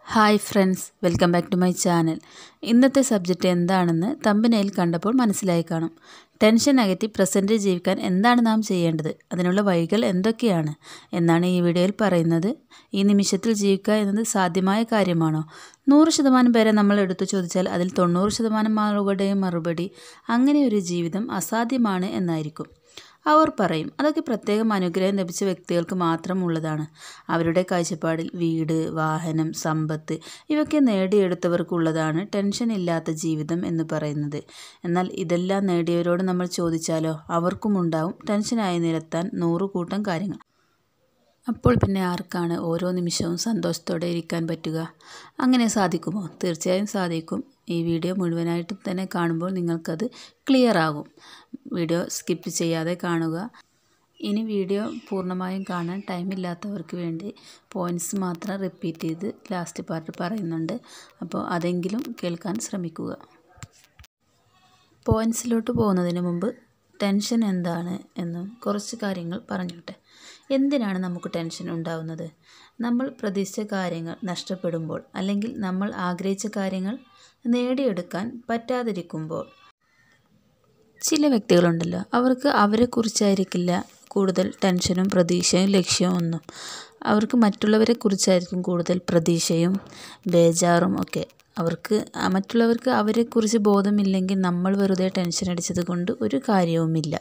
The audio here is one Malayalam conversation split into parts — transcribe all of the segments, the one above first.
hi friends welcome back to my channel ഇന്നത്തെ സബ്ജക്റ്റ് എന്താണെന്ന് തമ്പനയിൽ കണ്ടപ്പോൾ മനസ്സിലായി കാണും ടെൻഷൻ അകറ്റി പ്രസൻറ്റ് ജീവിക്കാൻ എന്താണ് നാം ചെയ്യേണ്ടത് അതിനുള്ള വഴികൾ എന്തൊക്കെയാണ് എന്നാണ് ഈ വീഡിയോയിൽ പറയുന്നത് ഈ നിമിഷത്തിൽ ജീവിക്കുക എന്നത് സാധ്യമായ കാര്യമാണോ നൂറ് ശതമാനം പേരെ നമ്മൾ എടുത്തു ചോദിച്ചാൽ അതിൽ തൊണ്ണൂറ് ശതമാനം ആളുകളുടെയും മറുപടി അങ്ങനെ ഒരു ജീവിതം അസാധ്യമാണ് എന്നായിരിക്കും അവർ പറയും അതൊക്കെ പ്രത്യേകം അനുഗ്രഹം ലഭിച്ച വ്യക്തികൾക്ക് മാത്രം ഉള്ളതാണ് അവരുടെ കാഴ്ചപ്പാടിൽ വീട് വാഹനം സമ്പത്ത് ഇവയൊക്കെ നേടിയെടുത്തവർക്കുള്ളതാണ് ടെൻഷൻ ഇല്ലാത്ത ജീവിതം എന്ന് പറയുന്നത് എന്നാൽ ഇതെല്ലാം നേടിയവരോട് നമ്മൾ ചോദിച്ചാലോ അവർക്കും ഉണ്ടാവും ടെൻഷനായി നിരത്താൻ നൂറുകൂട്ടം കാര്യങ്ങൾ അപ്പോൾ പിന്നെ ആർക്കാണ് ഓരോ നിമിഷവും സന്തോഷത്തോടെ ഇരിക്കാൻ പറ്റുക അങ്ങനെ സാധിക്കുമോ തീർച്ചയായും സാധിക്കും ഈ വീഡിയോ മുഴുവനായിട്ട് തന്നെ കാണുമ്പോൾ നിങ്ങൾക്കത് ക്ലിയർ ആകും വീഡിയോ സ്കിപ്പ് ചെയ്യാതെ കാണുക ഇനി വീഡിയോ പൂർണ്ണമായും കാണാൻ ടൈമില്ലാത്തവർക്ക് വേണ്ടി പോയിൻറ്റ്സ് മാത്രം റിപ്പീറ്റ് ചെയ്ത് ലാസ്റ്റ് പാർട്ട് പറയുന്നുണ്ട് അപ്പോൾ അതെങ്കിലും കേൾക്കാൻ ശ്രമിക്കുക പോയിൻറ്റ്സിലോട്ട് പോകുന്നതിന് മുമ്പ് ടെൻഷൻ എന്താണ് എന്നും കുറച്ച് കാര്യങ്ങൾ പറഞ്ഞോട്ടെ എന്തിനാണ് നമുക്ക് ടെൻഷൻ ഉണ്ടാവുന്നത് നമ്മൾ പ്രതീക്ഷിച്ച കാര്യങ്ങൾ നഷ്ടപ്പെടുമ്പോൾ അല്ലെങ്കിൽ നമ്മൾ ആഗ്രഹിച്ച കാര്യങ്ങൾ നേടിയെടുക്കാൻ പറ്റാതിരിക്കുമ്പോൾ ചില വ്യക്തികളുണ്ടല്ലോ അവർക്ക് അവരെക്കുറിച്ചായിരിക്കില്ല കൂടുതൽ ടെൻഷനും പ്രതീക്ഷയും ലക്ഷ്യവും ഒന്നും അവർക്ക് മറ്റുള്ളവരെ കുറിച്ചായിരിക്കും കൂടുതൽ പ്രതീക്ഷയും ബേജാറും ഒക്കെ അവർക്ക് മറ്റുള്ളവർക്ക് അവരെക്കുറിച്ച് ബോധമില്ലെങ്കിൽ നമ്മൾ വെറുതെ ടെൻഷൻ അടിച്ചത് കൊണ്ട് ഒരു കാര്യവുമില്ല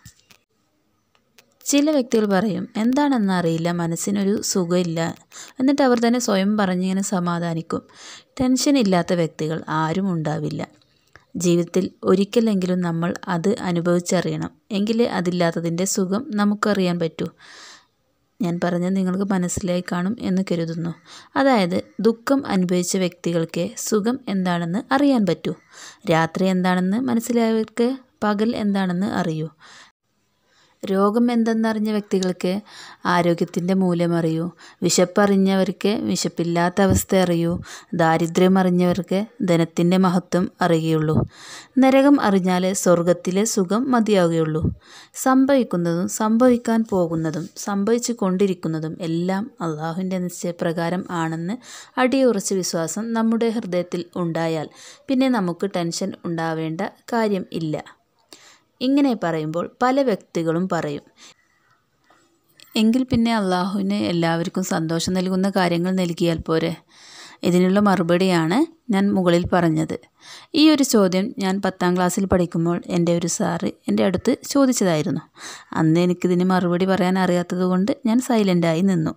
ചില വ്യക്തികൾ പറയും എന്താണെന്ന് അറിയില്ല മനസ്സിനൊരു സുഖമില്ല എന്നിട്ട് അവർ തന്നെ സ്വയം പറഞ്ഞിങ്ങനെ സമാധാനിക്കും ടെൻഷൻ ഇല്ലാത്ത വ്യക്തികൾ ആരും ഉണ്ടാവില്ല ജീവിതത്തിൽ ഒരിക്കലെങ്കിലും നമ്മൾ അത് അനുഭവിച്ചറിയണം എങ്കിലേ അതില്ലാത്തതിൻ്റെ സുഖം നമുക്കറിയാൻ പറ്റൂ ഞാൻ പറഞ്ഞത് നിങ്ങൾക്ക് മനസ്സിലായി കാണും എന്ന് കരുതുന്നു അതായത് ദുഃഖം അനുഭവിച്ച വ്യക്തികൾക്ക് സുഖം എന്താണെന്ന് അറിയാൻ പറ്റൂ രാത്രി എന്താണെന്ന് മനസ്സിലായവർക്ക് പകൽ എന്താണെന്ന് അറിയൂ രോഗം എന്തെന്നറിഞ്ഞ വ്യക്തികൾക്ക് ആരോഗ്യത്തിൻ്റെ മൂല്യം അറിയൂ വിശപ്പറിഞ്ഞവർക്ക് വിശപ്പില്ലാത്ത അവസ്ഥ അറിയൂ ദാരിദ്ര്യം അറിഞ്ഞവർക്ക് ധനത്തിൻ്റെ മഹത്വം അറിയുകയുള്ളൂ നരകം അറിഞ്ഞാൽ സ്വർഗത്തിലെ സുഖം മതിയാവുകയുള്ളൂ സംഭവിക്കുന്നതും സംഭവിക്കാൻ പോകുന്നതും സംഭവിച്ചു കൊണ്ടിരിക്കുന്നതും എല്ലാം അള്ളാഹുവിൻ്റെ നിശ്ചയപ്രകാരം ആണെന്ന് അടിയുറച്ച വിശ്വാസം നമ്മുടെ ഹൃദയത്തിൽ ഉണ്ടായാൽ പിന്നെ നമുക്ക് ടെൻഷൻ ഉണ്ടാവേണ്ട കാര്യം ഇല്ല ഇങ്ങനെ പറയുമ്പോൾ പല വ്യക്തികളും പറയും എങ്കിൽ പിന്നെ അള്ളാഹുവിന് എല്ലാവർക്കും സന്തോഷം നൽകുന്ന കാര്യങ്ങൾ നൽകിയാൽ പോരെ ഇതിനുള്ള മറുപടിയാണ് ഞാൻ മുകളിൽ പറഞ്ഞത് ഈ ഒരു ചോദ്യം ഞാൻ പത്താം ക്ലാസ്സിൽ പഠിക്കുമ്പോൾ എൻ്റെ ഒരു സാറ് എൻ്റെ അടുത്ത് ചോദിച്ചതായിരുന്നു അന്ന് എനിക്കിതിന് മറുപടി പറയാൻ അറിയാത്തത് കൊണ്ട് ഞാൻ സൈലൻ്റായി നിന്നു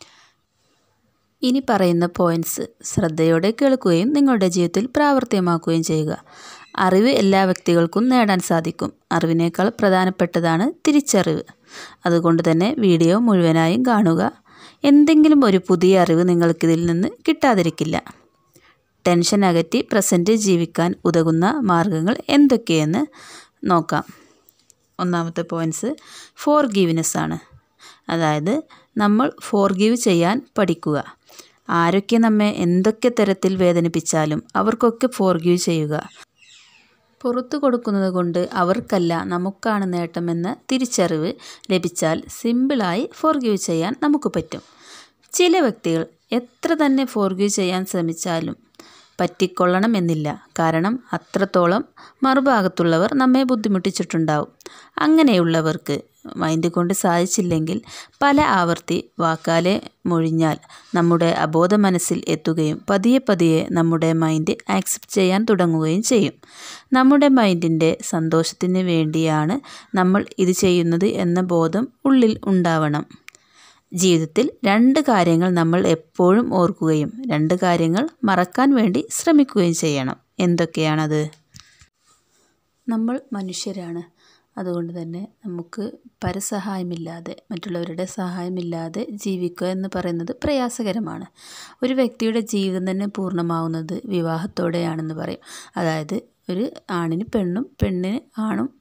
ഇനി പറയുന്ന പോയിൻറ്റ്സ് ശ്രദ്ധയോടെ കേൾക്കുകയും നിങ്ങളുടെ ജീവിതത്തിൽ പ്രാവർത്തികമാക്കുകയും ചെയ്യുക അറിവ് എല്ലാ വ്യക്തികൾക്കും നേടാൻ സാധിക്കും അറിവിനേക്കാൾ പ്രധാനപ്പെട്ടതാണ് തിരിച്ചറിവ് അതുകൊണ്ട് തന്നെ വീഡിയോ മുഴുവനായും കാണുക എന്തെങ്കിലും ഒരു പുതിയ അറിവ് നിങ്ങൾക്കിതിൽ നിന്ന് കിട്ടാതിരിക്കില്ല ടെൻഷൻ അകറ്റി പ്രസൻറ്റ് ജീവിക്കാൻ ഉതകുന്ന മാർഗങ്ങൾ എന്തൊക്കെയെന്ന് നോക്കാം ഒന്നാമത്തെ പോയിൻറ്റ്സ് ഫോർ ഗീവിനെസ് ആണ് അതായത് നമ്മൾ ഫോർ ഗീവ് ചെയ്യാൻ പഠിക്കുക ആരൊക്കെ നമ്മെ എന്തൊക്കെ തരത്തിൽ വേദനിപ്പിച്ചാലും അവർക്കൊക്കെ ഫോർ ഗീവ് ചെയ്യുക പുറത്തു കൊടുക്കുന്നത് കൊണ്ട് അവർക്കല്ല നമുക്കാണ് നേട്ടമെന്ന തിരിച്ചറിവ് ലഭിച്ചാൽ സിമ്പിളായി ഫോർഗീവ് ചെയ്യാൻ നമുക്ക് പറ്റും ചില വ്യക്തികൾ എത്ര തന്നെ ഫോർഗീവ് ചെയ്യാൻ ശ്രമിച്ചാലും പറ്റിക്കൊള്ളണം എന്നില്ല കാരണം അത്രത്തോളം മറുഭാഗത്തുള്ളവർ നമ്മെ ബുദ്ധിമുട്ടിച്ചിട്ടുണ്ടാവും അങ്ങനെയുള്ളവർക്ക് മൈൻഡ് കൊണ്ട് സാധിച്ചില്ലെങ്കിൽ പല ആവർത്തി വാക്കാലെ മൊഴിഞ്ഞാൽ നമ്മുടെ അബോധ മനസ്സിൽ എത്തുകയും പതിയെ പതിയെ നമ്മുടെ മൈൻഡ് ആക്സെപ്റ്റ് ചെയ്യാൻ തുടങ്ങുകയും ചെയ്യും നമ്മുടെ മൈൻഡിൻ്റെ സന്തോഷത്തിന് വേണ്ടിയാണ് നമ്മൾ ഇത് ചെയ്യുന്നത് എന്ന ബോധം ഉള്ളിൽ ഉണ്ടാവണം ജീവിതത്തിൽ രണ്ട് കാര്യങ്ങൾ നമ്മൾ എപ്പോഴും ഓർക്കുകയും രണ്ട് കാര്യങ്ങൾ മറക്കാൻ വേണ്ടി ശ്രമിക്കുകയും ചെയ്യണം എന്തൊക്കെയാണത് നമ്മൾ മനുഷ്യരാണ് അതുകൊണ്ട് തന്നെ നമുക്ക് പരസഹായമില്ലാതെ മറ്റുള്ളവരുടെ സഹായമില്ലാതെ ജീവിക്കുക എന്ന് പറയുന്നത് പ്രയാസകരമാണ് ഒരു വ്യക്തിയുടെ ജീവിതം തന്നെ പൂർണ്ണമാവുന്നത് വിവാഹത്തോടെയാണെന്ന് പറയും അതായത് ഒരു ആണിന് പെണ്ണും പെണ്ണിന് ആണും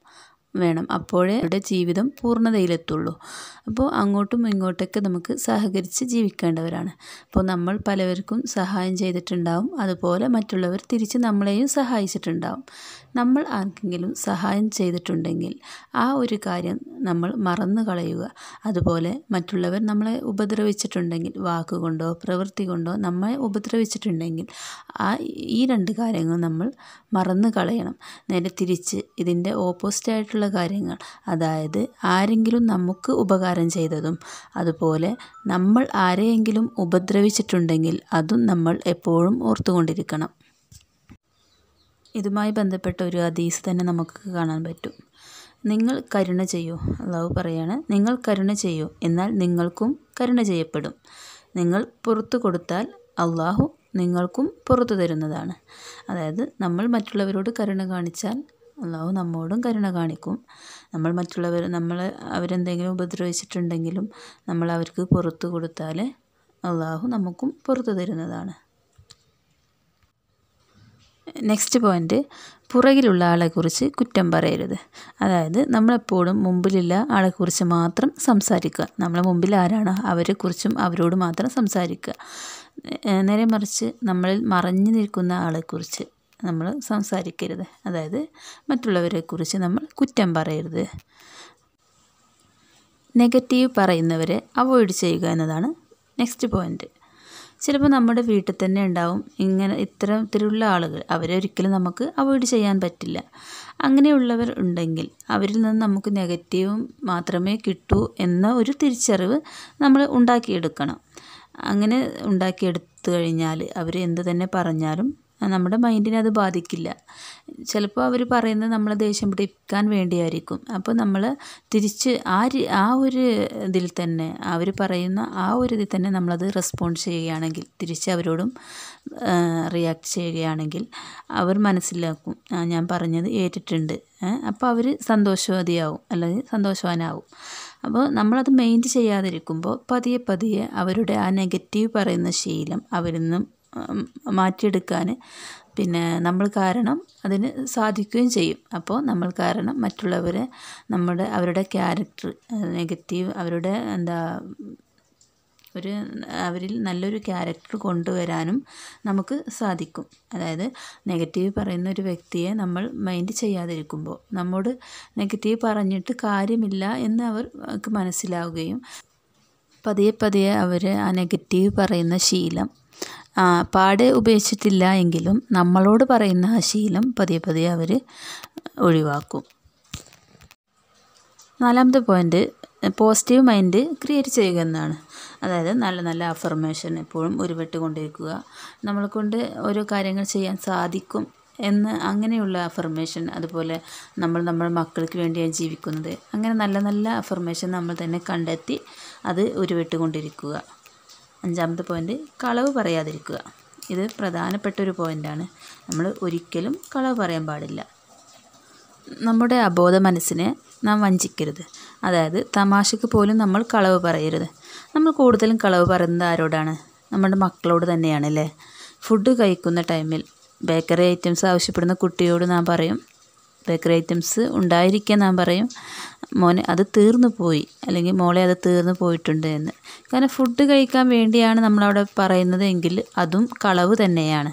വേണം അപ്പോഴേ അവരുടെ ജീവിതം പൂർണ്ണതയിലെത്തുള്ളൂ അപ്പോൾ അങ്ങോട്ടും ഇങ്ങോട്ടൊക്കെ നമുക്ക് സഹകരിച്ച് ജീവിക്കേണ്ടവരാണ് അപ്പോൾ നമ്മൾ പലവർക്കും സഹായം ചെയ്തിട്ടുണ്ടാവും അതുപോലെ മറ്റുള്ളവർ തിരിച്ച് നമ്മളെയും സഹായിച്ചിട്ടുണ്ടാവും നമ്മൾ ആർക്കെങ്കിലും സഹായം ചെയ്തിട്ടുണ്ടെങ്കിൽ ആ ഒരു കാര്യം നമ്മൾ മറന്നു കളയുക അതുപോലെ മറ്റുള്ളവർ നമ്മളെ ഉപദ്രവിച്ചിട്ടുണ്ടെങ്കിൽ വാക്കുകൊണ്ടോ പ്രവൃത്തി കൊണ്ടോ നമ്മെ ഉപദ്രവിച്ചിട്ടുണ്ടെങ്കിൽ ആ ഈ രണ്ട് കാര്യങ്ങൾ നമ്മൾ മറന്നു കളയണം നേരെ തിരിച്ച് ഇതിൻ്റെ ഓപ്പോസിറ്റ് ആയിട്ടുള്ള കാര്യങ്ങൾ അതായത് ആരെങ്കിലും നമുക്ക് ഉപകാരം ചെയ്തതും അതുപോലെ നമ്മൾ ആരെയെങ്കിലും ഉപദ്രവിച്ചിട്ടുണ്ടെങ്കിൽ അതും നമ്മൾ എപ്പോഴും ഓർത്തുകൊണ്ടിരിക്കണം ഇതുമായി ബന്ധപ്പെട്ട ഒരു ഹദീസ് തന്നെ നമുക്ക് കാണാൻ പറ്റും നിങ്ങൾ കരുണ ചെയ്യൂ അള്ളാഹു പറയാണ് നിങ്ങൾ കരുണ ചെയ്യൂ എന്നാൽ നിങ്ങൾക്കും കരുണ ചെയ്യപ്പെടും നിങ്ങൾ പുറത്തു കൊടുത്താൽ അള്ളാഹു നിങ്ങൾക്കും പുറത്തു തരുന്നതാണ് അതായത് നമ്മൾ മറ്റുള്ളവരോട് കരുണ കാണിച്ചാൽ അള്ളാഹു നമ്മോടും കരുണ കാണിക്കും നമ്മൾ മറ്റുള്ളവർ നമ്മൾ അവരെന്തെങ്കിലും ഉപദ്രവിച്ചിട്ടുണ്ടെങ്കിലും നമ്മൾ അവർക്ക് പുറത്തു കൊടുത്താൽ അള്ളാഹു നമുക്കും പുറത്തു തരുന്നതാണ് നെക്സ്റ്റ് പോയിൻ്റ് പുറകിലുള്ള ആളെക്കുറിച്ച് കുറ്റം പറയരുത് അതായത് നമ്മളെപ്പോഴും മുമ്പിലുള്ള ആളെക്കുറിച്ച് മാത്രം സംസാരിക്കുക നമ്മളെ മുമ്പിൽ ആരാണോ അവരെക്കുറിച്ചും അവരോട് മാത്രം സംസാരിക്കുക നേരെ മറിച്ച് നമ്മളിൽ മറഞ്ഞു നിൽക്കുന്ന ആളെക്കുറിച്ച് നമ്മൾ സംസാരിക്കരുത് അതായത് മറ്റുള്ളവരെക്കുറിച്ച് നമ്മൾ കുറ്റം പറയരുത് നെഗറ്റീവ് പറയുന്നവരെ അവോയ്ഡ് ചെയ്യുക എന്നതാണ് നെക്സ്റ്റ് പോയിൻ്റ് ചിലപ്പോൾ നമ്മുടെ വീട്ടിൽ തന്നെ ഉണ്ടാവും ഇങ്ങനെ ഇത്തരത്തിലുള്ള ആളുകൾ അവരെ ഒരിക്കലും നമുക്ക് അവോയ്ഡ് ചെയ്യാൻ പറ്റില്ല അങ്ങനെയുള്ളവർ ഉണ്ടെങ്കിൽ അവരിൽ നിന്ന് നമുക്ക് നെഗറ്റീവും മാത്രമേ കിട്ടൂ എന്ന ഒരു തിരിച്ചറിവ് നമ്മൾ ഉണ്ടാക്കിയെടുക്കണം അങ്ങനെ ഉണ്ടാക്കിയെടുത്തു കഴിഞ്ഞാൽ അവർ എന്ത് തന്നെ പറഞ്ഞാലും നമ്മുടെ മൈൻഡിനെ അത് ബാധിക്കില്ല ചിലപ്പോൾ അവർ പറയുന്നത് നമ്മളെ ദേഷ്യം പിടിപ്പിക്കാൻ വേണ്ടിയായിരിക്കും അപ്പോൾ നമ്മൾ തിരിച്ച് ആ ആ ഒരു ഇതിൽ തന്നെ അവർ പറയുന്ന ആ ഒരു ഇതിൽ തന്നെ നമ്മളത് റെസ്പോണ്ട് ചെയ്യുകയാണെങ്കിൽ തിരിച്ച് അവരോടും റിയാക്ട് ചെയ്യുകയാണെങ്കിൽ അവർ മനസ്സിലാക്കും ഞാൻ പറഞ്ഞത് ഏറ്റിട്ടുണ്ട് അപ്പോൾ അവർ സന്തോഷവതിയാവും അല്ലെങ്കിൽ സന്തോഷവാനാവും അപ്പോൾ നമ്മളത് മെയിൻറ്റ് ചെയ്യാതിരിക്കുമ്പോൾ പതിയെ പതിയെ അവരുടെ ആ നെഗറ്റീവ് പറയുന്ന ശീലം അവരിൽ നിന്നും മാറ്റിയെടുക്കാൻ പിന്നെ നമ്മൾ കാരണം അതിന് സാധിക്കുകയും ചെയ്യും അപ്പോൾ നമ്മൾ കാരണം മറ്റുള്ളവരെ നമ്മുടെ അവരുടെ ക്യാരക്ടർ നെഗറ്റീവ് അവരുടെ എന്താ ഒരു അവരിൽ നല്ലൊരു ക്യാരക്ടർ കൊണ്ടുവരാനും നമുക്ക് സാധിക്കും അതായത് നെഗറ്റീവ് പറയുന്ന ഒരു വ്യക്തിയെ നമ്മൾ മൈൻഡ് ചെയ്യാതിരിക്കുമ്പോൾ നമ്മോട് നെഗറ്റീവ് പറഞ്ഞിട്ട് കാര്യമില്ല എന്ന് അവർക്ക് മനസ്സിലാവുകയും പതിയെ പതിയെ അവർ ആ നെഗറ്റീവ് പറയുന്ന ശീലം പാടെ ഉപേക്ഷിച്ചിട്ടില്ല എങ്കിലും നമ്മളോട് പറയുന്ന ആ ശീലം പതിയെ പതിയെ അവർ ഒഴിവാക്കും നാലാമത്തെ പോയിൻ്റ് പോസിറ്റീവ് മൈൻഡ് ക്രിയേറ്റ് ചെയ്യുക എന്നാണ് അതായത് നല്ല നല്ല അഫർമേഷൻ എപ്പോഴും ഉരുവിട്ടുകൊണ്ടിരിക്കുക നമ്മളെ കൊണ്ട് ഓരോ കാര്യങ്ങൾ ചെയ്യാൻ സാധിക്കും എന്ന് അങ്ങനെയുള്ള അഫർമേഷൻ അതുപോലെ നമ്മൾ നമ്മുടെ മക്കൾക്ക് വേണ്ടിയാണ് ജീവിക്കുന്നത് അങ്ങനെ നല്ല നല്ല അഫർമേഷൻ നമ്മൾ തന്നെ കണ്ടെത്തി അത് ഉരുവിട്ടുകൊണ്ടിരിക്കുക അഞ്ചാമത്തെ പോയിൻ്റ് കളവ് പറയാതിരിക്കുക ഇത് പ്രധാനപ്പെട്ട ഒരു പോയിൻ്റാണ് നമ്മൾ ഒരിക്കലും കളവ് പറയാൻ പാടില്ല നമ്മുടെ അബോധ മനസ്സിനെ നാം വഞ്ചിക്കരുത് അതായത് തമാശക്ക് പോലും നമ്മൾ കളവ് പറയരുത് നമ്മൾ കൂടുതലും കളവ് പറയുന്നത് ആരോടാണ് നമ്മുടെ മക്കളോട് തന്നെയാണ് അല്ലേ ഫുഡ് കഴിക്കുന്ന ടൈമിൽ ബേക്കറി ഐറ്റംസ് ആവശ്യപ്പെടുന്ന കുട്ടിയോട് നാം പറയും ബേക്കറി ഐറ്റംസ് ഉണ്ടായിരിക്കാൻ നാം പറയും മോനെ അത് തീർന്നു പോയി അല്ലെങ്കിൽ മോളെ അത് തീർന്നു പോയിട്ടുണ്ട് എന്ന് കാരണം ഫുഡ് കഴിക്കാൻ വേണ്ടിയാണ് നമ്മളവിടെ പറയുന്നത് എങ്കിൽ അതും കളവ് തന്നെയാണ്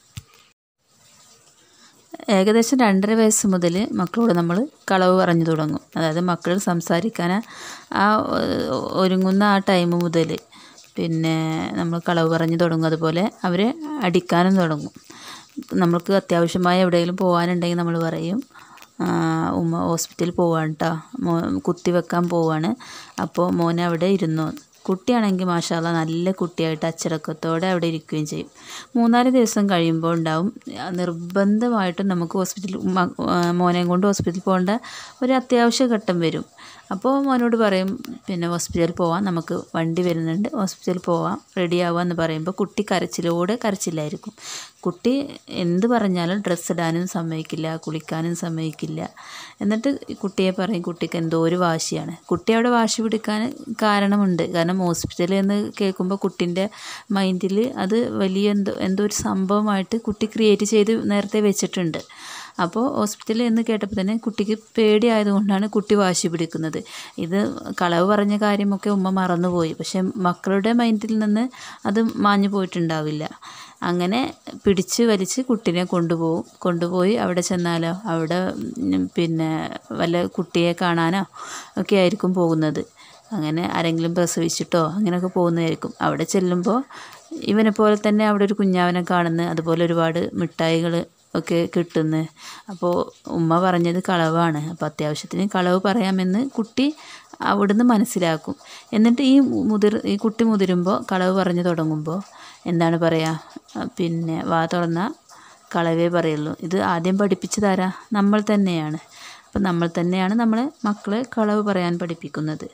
ഏകദേശം രണ്ടര വയസ്സ് മുതൽ മക്കളോട് നമ്മൾ കളവ് പറഞ്ഞു തുടങ്ങും അതായത് മക്കൾ സംസാരിക്കാൻ ആ ഒരുങ്ങുന്ന ആ ടൈം മുതൽ പിന്നെ നമ്മൾ കളവ് പറഞ്ഞു തുടങ്ങും അതുപോലെ അവരെ അടിക്കാനും തുടങ്ങും നമ്മൾക്ക് അത്യാവശ്യമായി എവിടെയെങ്കിലും പോകാനുണ്ടെങ്കിൽ നമ്മൾ പറയും ഉമ്മ ഹോസ്പിറ്റലിൽ പോവാണ് കേട്ടോ മോ കുത്തി വെക്കാൻ പോവാണ് അപ്പോൾ മോനെ അവിടെ ഇരുന്നോ കുട്ടിയാണെങ്കിൽ മാഷാല്ല നല്ല കുട്ടിയായിട്ട് അച്ചടക്കത്തോടെ അവിടെ ഇരിക്കുകയും ചെയ്യും മൂന്നാല് ദിവസം കഴിയുമ്പോൾ ഉണ്ടാവും നിർബന്ധമായിട്ടും നമുക്ക് ഹോസ്പിറ്റലിൽ മോനെയും കൊണ്ട് ഹോസ്പിറ്റലിൽ പോകേണ്ട ഒരു അത്യാവശ്യ ഘട്ടം വരും അപ്പോൾ മോനോട് പറയും പിന്നെ ഹോസ്പിറ്റലിൽ പോവാം നമുക്ക് വണ്ടി വരുന്നുണ്ട് ഹോസ്പിറ്റലിൽ പോവാം റെഡി ആവാം എന്ന് പറയുമ്പോൾ കുട്ടി കരച്ചിലോടെ കരച്ചില്ലായിരിക്കും കുട്ടി എന്ത് പറഞ്ഞാലും ഡ്രസ്സ് ഇടാനും സമ്മതിക്കില്ല കുളിക്കാനും സമ്മതിക്കില്ല എന്നിട്ട് കുട്ടിയെ പറയും കുട്ടിക്ക് എന്തോ ഒരു വാശിയാണ് കുട്ടി അവിടെ വാശി പിടിക്കാൻ കാരണമുണ്ട് കാരണം ഹോസ്പിറ്റലിൽ എന്ന് കേൾക്കുമ്പോൾ കുട്ടീൻ്റെ മൈൻഡിൽ അത് വലിയ എന്തോ എന്തോ ഒരു സംഭവമായിട്ട് കുട്ടി ക്രിയേറ്റ് ചെയ്ത് നേരത്തെ വെച്ചിട്ടുണ്ട് അപ്പോൾ ഹോസ്പിറ്റലിൽ എന്ന് കേട്ടപ്പോൾ തന്നെ കുട്ടിക്ക് പേടിയായതുകൊണ്ടാണ് കുട്ടി വാശി പിടിക്കുന്നത് ഇത് കളവ് പറഞ്ഞ കാര്യമൊക്കെ ഉമ്മ മറന്നുപോയി പക്ഷെ മക്കളുടെ മൈൻഡിൽ നിന്ന് അത് മാഞ്ഞു പോയിട്ടുണ്ടാവില്ല അങ്ങനെ പിടിച്ച് വലിച്ച് കുട്ടീനെ കൊണ്ടുപോകും കൊണ്ടുപോയി അവിടെ ചെന്നാലോ അവിടെ ഉം, പിന്നെ വല്ല കുട്ടിയെ കാണാനോ ഒക്കെ ആയിരിക്കും പോകുന്നത് അങ്ങനെ ആരെങ്കിലും പ്രസവിച്ചിട്ടോ അങ്ങനെയൊക്കെ പോകുന്നതായിരിക്കും അവിടെ ചെല്ലുമ്പോൾ ഇവനെ പോലെ തന്നെ അവിടെ ഒരു കുഞ്ഞാവനെ കാണുന്നു അതുപോലെ ഒരുപാട് മിഠായികൾ ഒക്കെ കിട്ടുന്നു അപ്പോൾ ഉമ്മ പറഞ്ഞത് കളവാണ് അപ്പോൾ അത്യാവശ്യത്തിന് കളവ് പറയാമെന്ന് കുട്ടി അവിടുന്ന് മനസ്സിലാക്കും എന്നിട്ട് ഈ മുതിർ ഈ കുട്ടി മുതിരുമ്പോൾ കളവ് പറഞ്ഞു തുടങ്ങുമ്പോൾ എന്താണ് പറയുക പിന്നെ വാ തുറന്ന കളവേ പറയുള്ളൂ ഇത് ആദ്യം പഠിപ്പിച്ചതാരാ നമ്മൾ തന്നെയാണ് അപ്പം നമ്മൾ തന്നെയാണ് നമ്മളെ മക്കളെ കളവ് പറയാൻ പഠിപ്പിക്കുന്നത്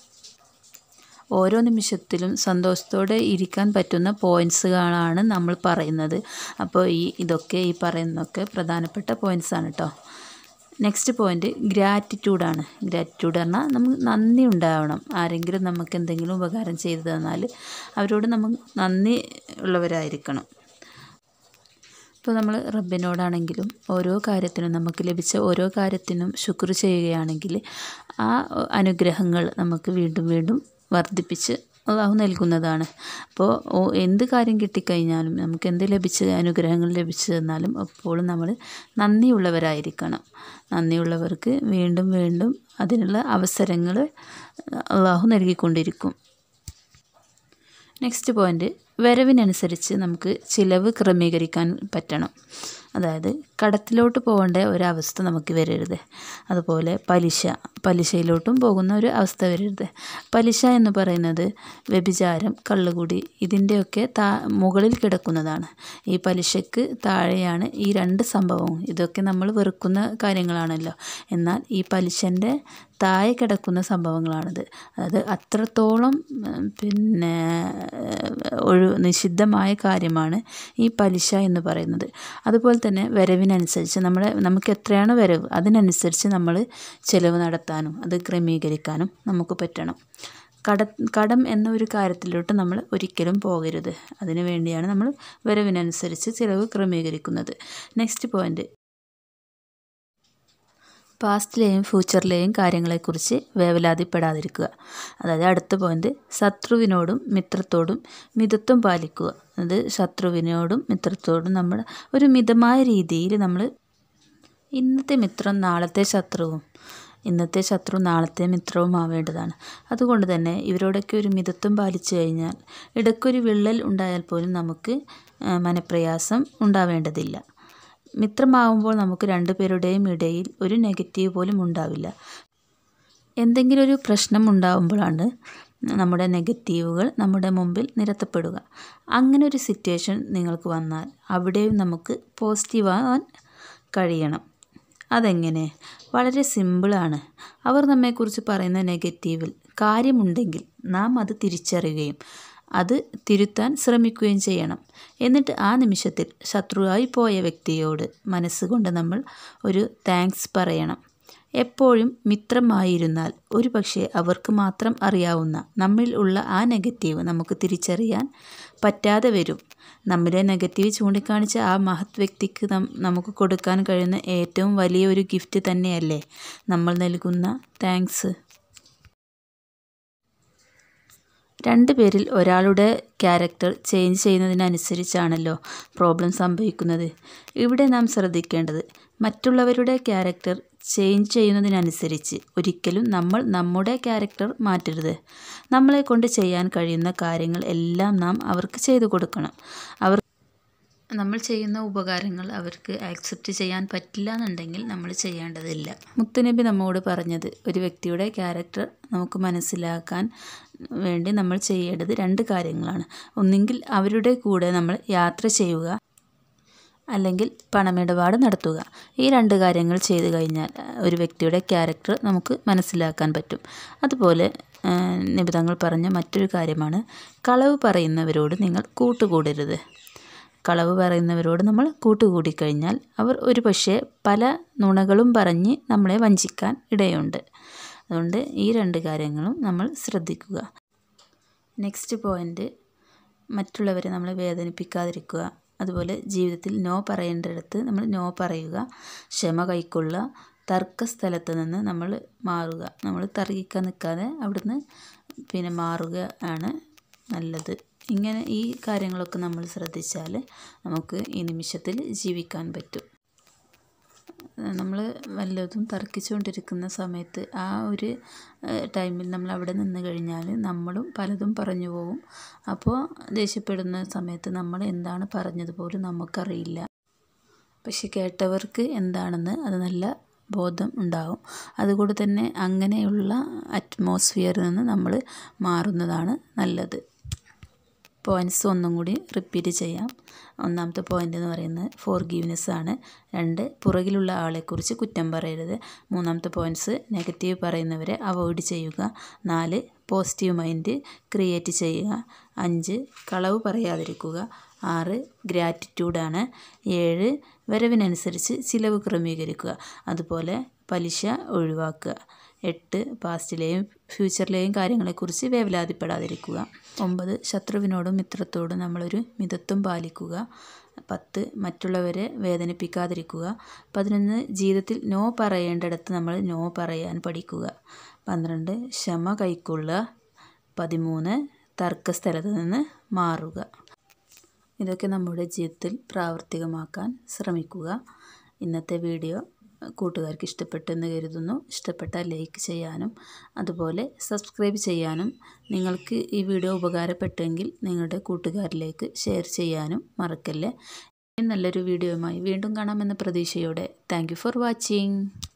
ഓരോ നിമിഷത്തിലും സന്തോഷത്തോടെ ഇരിക്കാൻ പറ്റുന്ന പോയിൻറ്റ്സുകളാണ് നമ്മൾ പറയുന്നത് അപ്പോൾ ഈ ഇതൊക്കെ ഈ പറയുന്നതൊക്കെ പ്രധാനപ്പെട്ട പോയിൻറ്റ്സ് ആണ് കേട്ടോ നെക്സ്റ്റ് പോയിൻ്റ് ഗ്രാറ്റിറ്റ്യൂഡാണ് ഗ്രാറ്റിറ്റ്യൂഡ് പറഞ്ഞാൽ നമുക്ക് നന്ദി ഉണ്ടാവണം ആരെങ്കിലും നമുക്ക് എന്തെങ്കിലും ഉപകാരം ചെയ്തു തന്നാൽ അവരോട് നമ്മൾ നന്ദി ഉള്ളവരായിരിക്കണം ഇപ്പോൾ നമ്മൾ റബ്ബിനോടാണെങ്കിലും ഓരോ കാര്യത്തിനും നമുക്ക് ലഭിച്ച ഓരോ കാര്യത്തിനും ശുക്ർ ചെയ്യുകയാണെങ്കിൽ ആ അനുഗ്രഹങ്ങൾ നമുക്ക് വീണ്ടും വീണ്ടും വർദ്ധിപ്പിച്ച് അള്ളാഹു നൽകുന്നതാണ് അപ്പോൾ ഓ- എന്ത് കാര്യം കിട്ടിക്കഴിഞ്ഞാലും നമുക്ക് എന്ത് ലഭിച്ച അനുഗ്രഹങ്ങൾ ലഭിച്ചു തന്നാലും എപ്പോഴും നമ്മൾ നന്ദിയുള്ളവരായിരിക്കണം നന്ദിയുള്ളവർക്ക് വീണ്ടും വീണ്ടും അതിനുള്ള അവസരങ്ങൾ അള്ളാഹു നൽകിക്കൊണ്ടിരിക്കും നെക്സ്റ്റ് പോയിൻ്റ് വരവിനനുസരിച്ച് നമുക്ക് ചിലവ് ക്രമീകരിക്കാൻ പറ്റണം അതായത് കടത്തിലോട്ട് പോകേണ്ട ഒരവസ്ഥ നമുക്ക് വരരുത് അതുപോലെ പലിശ പലിശയിലോട്ടും പോകുന്ന ഒരു അവസ്ഥ വരരുത് പലിശ എന്ന് പറയുന്നത് വ്യഭിചാരം കള്ളുകുടി ഇതിൻ്റെയൊക്കെ താ മുകളിൽ കിടക്കുന്നതാണ് ഈ പലിശയ്ക്ക് താഴെയാണ് ഈ രണ്ട് സംഭവവും ഇതൊക്കെ നമ്മൾ വെറുക്കുന്ന കാര്യങ്ങളാണല്ലോ എന്നാൽ ഈ പലിശൻ്റെ താഴെ കിടക്കുന്ന സംഭവങ്ങളാണിത് അതായത് അത്രത്തോളം ഉം, പിന്നെ ഒരു നിഷിദ്ധമായ കാര്യമാണ് ഈ പലിശ എന്ന് പറയുന്നത് അതുപോലെ തന്നെ വരവിനനുസരിച്ച് നമ്മുടെ നമുക്ക് എത്രയാണ് വരവ് അതിനനുസരിച്ച് നമ്മൾ ചിലവ് നടത്താനും അത് ക്രമീകരിക്കാനും നമുക്ക് പറ്റണം കട കടം എന്ന ഒരു കാര്യത്തിലോട്ട് നമ്മൾ ഒരിക്കലും പോകരുത് അതിനു വേണ്ടിയാണ് നമ്മൾ വരവിനനുസരിച്ച് ചിലവ് ക്രമീകരിക്കുന്നത് നെക്സ്റ്റ് പോയിൻ്റ് പാസ്റ്റിലെയും ഫ്യൂച്ചറിലെയും കാര്യങ്ങളെക്കുറിച്ച് വേവലാതിപ്പെടാതിരിക്കുക അതായത് അടുത്ത പോയിന്റ് ശത്രുവിനോടും മിത്രത്തോടും മിതത്വം പാലിക്കുക അത് ശത്രുവിനോടും മിത്രത്തോടും നമ്മൾ ഒരു മിതമായ രീതിയിൽ നമ്മൾ ഇന്നത്തെ മിത്രം നാളത്തെ ശത്രുവും ഇന്നത്തെ ശത്രു നാളത്തെ മിത്രവും ആവേണ്ടതാണ് അതുകൊണ്ട് തന്നെ ഇവരോടൊക്കെ ഒരു മിതത്വം പാലിച്ചു കഴിഞ്ഞാൽ ഇടയ്ക്കൊരു വിള്ളൽ ഉണ്ടായാൽ പോലും നമുക്ക് ആ, മനപ്രയാസം ഉണ്ടാവേണ്ടതില്ല മിത്രമാവുമ്പോൾ നമുക്ക് രണ്ടുപേരുടെയും ഇടയിൽ ഒരു നെഗറ്റീവ് പോലും ഉണ്ടാവില്ല എന്തെങ്കിലും ഒരു പ്രശ്നം ഉണ്ടാകുമ്പോഴാണ് നമ്മുടെ നെഗറ്റീവുകൾ നമ്മുടെ മുമ്പിൽ നിരത്തപ്പെടുക അങ്ങനെ ഒരു സിറ്റുവേഷൻ നിങ്ങൾക്ക് വന്നാൽ അവിടെയും നമുക്ക് പോസിറ്റീവാകാൻ കഴിയണം അതെങ്ങനെ വളരെ സിമ്പിളാണ് അവർ നമ്മെക്കുറിച്ച് പറയുന്ന നെഗറ്റീവിൽ കാര്യമുണ്ടെങ്കിൽ നാം അത് തിരിച്ചറിയുകയും അത് തിരുത്താൻ ശ്രമിക്കുകയും ചെയ്യണം എന്നിട്ട് ആ നിമിഷത്തിൽ ശത്രുവായി പോയ വ്യക്തിയോട് മനസ്സുകൊണ്ട് നമ്മൾ ഒരു താങ്ക്സ് പറയണം എപ്പോഴും മിത്രമായിരുന്നാൽ ഒരു പക്ഷേ അവർക്ക് മാത്രം അറിയാവുന്ന നമ്മിൽ ഉള്ള ആ നെഗറ്റീവ് നമുക്ക് തിരിച്ചറിയാൻ പറ്റാതെ വരും നമ്മുടെ നെഗറ്റീവ് ചൂണ്ടിക്കാണിച്ച ആ മഹത് വ്യക്തിക്ക് നം നമുക്ക് കൊടുക്കാൻ കഴിയുന്ന ഏറ്റവും വലിയ ഒരു ഗിഫ്റ്റ് തന്നെയല്ലേ നമ്മൾ നൽകുന്ന താങ്ക്സ് രണ്ട് പേരിൽ ഒരാളുടെ ക്യാരക്ടർ ചേഞ്ച് ചെയ്യുന്നതിനനുസരിച്ചാണല്ലോ പ്രോബ്ലം സംഭവിക്കുന്നത് ഇവിടെ നാം ശ്രദ്ധിക്കേണ്ടത് മറ്റുള്ളവരുടെ ക്യാരക്ടർ ചേഞ്ച് ചെയ്യുന്നതിനനുസരിച്ച് ഒരിക്കലും നമ്മൾ നമ്മുടെ ക്യാരക്ടർ മാറ്റരുത് നമ്മളെ കൊണ്ട് ചെയ്യാൻ കഴിയുന്ന കാര്യങ്ങൾ എല്ലാം നാം അവർക്ക് ചെയ്തു കൊടുക്കണം അവർ നമ്മൾ ചെയ്യുന്ന ഉപകാരങ്ങൾ അവർക്ക് ആക്സെപ്റ്റ് ചെയ്യാൻ പറ്റില്ല എന്നുണ്ടെങ്കിൽ നമ്മൾ ചെയ്യേണ്ടതില്ല മുത്തുനബി നമ്മോട് പറഞ്ഞത് ഒരു വ്യക്തിയുടെ ക്യാരക്ടർ നമുക്ക് മനസ്സിലാക്കാൻ വേണ്ടി നമ്മൾ ചെയ്യേണ്ടത് രണ്ട് കാര്യങ്ങളാണ് ഒന്നെങ്കിൽ അവരുടെ കൂടെ നമ്മൾ യാത്ര ചെയ്യുക അല്ലെങ്കിൽ പണമിടപാട് നടത്തുക ഈ രണ്ട് കാര്യങ്ങൾ ചെയ്തു കഴിഞ്ഞാൽ ഒരു വ്യക്തിയുടെ ക്യാരക്ടർ നമുക്ക് മനസ്സിലാക്കാൻ പറ്റും അതുപോലെ ആ, നിബിതങ്ങൾ പറഞ്ഞ മറ്റൊരു കാര്യമാണ് കളവ് പറയുന്നവരോട് നിങ്ങൾ കൂട്ടുകൂടരുത് കളവ് പറയുന്നവരോട് നമ്മൾ കൂട്ടുകൂടിക്കഴിഞ്ഞാൽ അവർ ഒരു പക്ഷേ പല നുണകളും പറഞ്ഞ് നമ്മളെ വഞ്ചിക്കാൻ ഇടയുണ്ട് അതുകൊണ്ട് ഈ രണ്ട് കാര്യങ്ങളും നമ്മൾ ശ്രദ്ധിക്കുക നെക്സ്റ്റ് പോയിൻ്റ് മറ്റുള്ളവരെ നമ്മൾ വേദനിപ്പിക്കാതിരിക്കുക അതുപോലെ ജീവിതത്തിൽ നോ പറയേണ്ടിടത്ത് നമ്മൾ നോ പറയുക ക്ഷമ കൈക്കൊള്ളുക തർക്ക സ്ഥലത്ത് നിന്ന് നമ്മൾ മാറുക നമ്മൾ തർക്കിക്കാൻ നിൽക്കാതെ അവിടുന്ന് പിന്നെ മാറുക ആണ് നല്ലത് ഇങ്ങനെ ഈ കാര്യങ്ങളൊക്കെ നമ്മൾ ശ്രദ്ധിച്ചാൽ നമുക്ക് ഈ നിമിഷത്തിൽ ജീവിക്കാൻ പറ്റും നമ്മൾ വല്ലതും തർക്കിച്ചുകൊണ്ടിരിക്കുന്ന സമയത്ത് ആ ഒരു ടൈമിൽ നമ്മൾ അവിടെ നിന്ന് കഴിഞ്ഞാൽ നമ്മളും പലതും പറഞ്ഞു പോകും അപ്പോൾ ദേഷ്യപ്പെടുന്ന സമയത്ത് നമ്മൾ എന്താണ് പറഞ്ഞത് പോലും നമുക്കറിയില്ല പക്ഷെ കേട്ടവർക്ക് എന്താണെന്ന് അത് നല്ല ബോധം ഉണ്ടാവും അതുകൊണ്ട് തന്നെ അങ്ങനെയുള്ള അറ്റ്മോസ്ഫിയറിൽ നിന്ന് നമ്മൾ മാറുന്നതാണ് നല്ലത് പോയിൻറ്റ്സ് ഒന്നും കൂടി റിപ്പീറ്റ് ചെയ്യാം ഒന്നാമത്തെ പോയിൻ്റ് എന്ന് പറയുന്നത് ഫോർ ഗീവ്നെസ് ആണ് രണ്ട് പുറകിലുള്ള ആളെക്കുറിച്ച് കുറ്റം പറയരുത് മൂന്നാമത്തെ പോയിൻറ്റ്സ് നെഗറ്റീവ് പറയുന്നവരെ അവോയ്ഡ് ചെയ്യുക നാല് പോസിറ്റീവ് മൈൻഡ് ക്രിയേറ്റ് ചെയ്യുക അഞ്ച് കളവ് പറയാതിരിക്കുക ആറ് ഗ്രാറ്റിറ്റ്യൂഡാണ് ഏഴ് വരവിനനുസരിച്ച് ചിലവ് ക്രമീകരിക്കുക അതുപോലെ പലിശ ഒഴിവാക്കുക എട്ട് പാസ്റ്റിലെയും ഫ്യൂച്ചറിലെയും കാര്യങ്ങളെക്കുറിച്ച് വേവലാതിപ്പെടാതിരിക്കുക ഒമ്പത് ശത്രുവിനോടും മിത്രത്തോടും നമ്മളൊരു മിതത്വം പാലിക്കുക പത്ത് മറ്റുള്ളവരെ വേദനിപ്പിക്കാതിരിക്കുക പതിനൊന്ന് ജീവിതത്തിൽ നോ പറയേണ്ടിടത്ത് നമ്മൾ നോ പറയാൻ പഠിക്കുക പന്ത്രണ്ട് ക്ഷമ കൈക്കൊള്ളുക പതിമൂന്ന് തർക്കസ്ഥലത്ത് നിന്ന് മാറുക ഇതൊക്കെ നമ്മുടെ ജീവിതത്തിൽ പ്രാവർത്തികമാക്കാൻ ശ്രമിക്കുക ഇന്നത്തെ വീഡിയോ കൂട്ടുകാർക്ക് ഇഷ്ടപ്പെട്ടെന്ന് കരുതുന്നു ഇഷ്ടപ്പെട്ടാൽ ലൈക്ക് ചെയ്യാനും അതുപോലെ സബ്സ്ക്രൈബ് ചെയ്യാനും നിങ്ങൾക്ക് ഈ വീഡിയോ ഉപകാരപ്പെട്ടെങ്കിൽ നിങ്ങളുടെ കൂട്ടുകാരിലേക്ക് ഷെയർ ചെയ്യാനും മറക്കല്ലേ നല്ലൊരു വീഡിയോയുമായി വീണ്ടും കാണാമെന്ന പ്രതീക്ഷയോടെ താങ്ക് ഫോർ വാച്ചിങ്